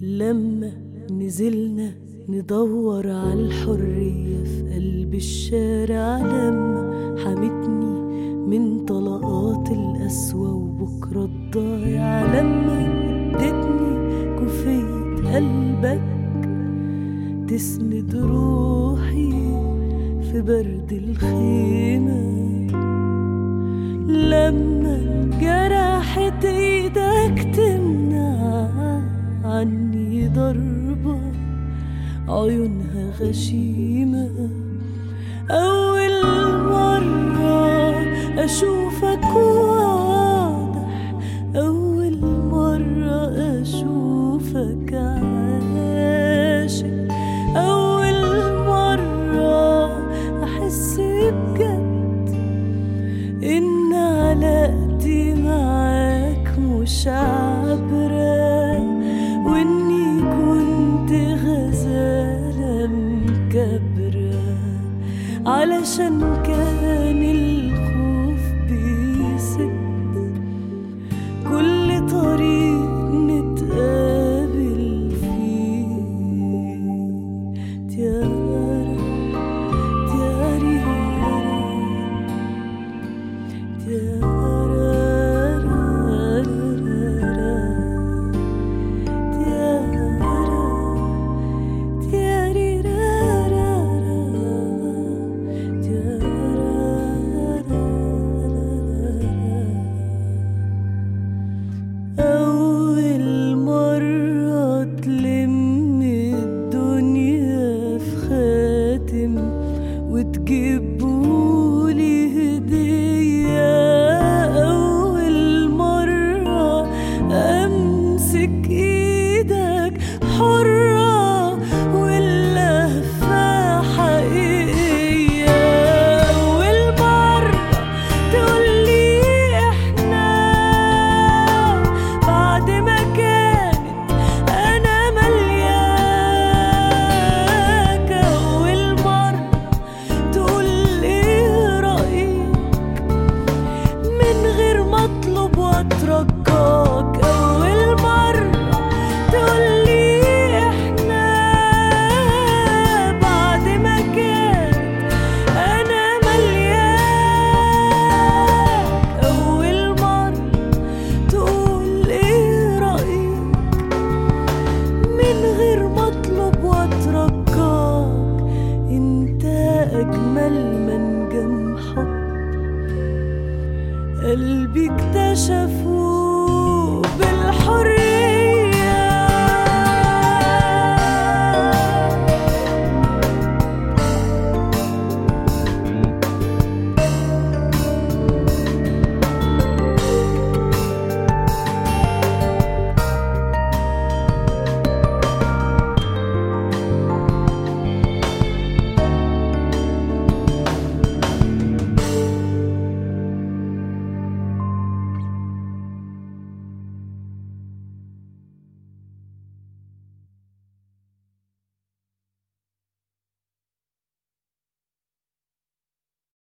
لما نزلنا ندور على الحرية في قلب الشارع لما حمتني من طلقات القسوة وبكرة الضايع لما ادتني كوفية قلبك تسند روحي في برد الخيمة لما جرحت ايدك تمنع عني ضربة عيونها غشيمة أول مرة أشوفك واضح أول مرة أشوفك عاشق أول مرة أحس بجد إن علاقتي معاك مش عبرة وإني كنت غزالة مكبرة علشان كان الخوف بيسد كل طريق نتقابل فيه تيارا تياري أول مرة تلم الدنيا في خاتم وتجيبولي هدية أول مرة أمسك إيدك حرة واللهفة حقيقية أول مرة تقولي إحنا بعد ما كانت أنا ملياك أول مرة تقول إيه رأيك من غير ما أطلب وأترجاك أول مرة تقول لي إحنا بعد ما كانت أنا ملياك أول مرة تقول إيه رأيك من غير ما أطلب وأترجاك أنت أجمل منجم حب قلبي اكتشف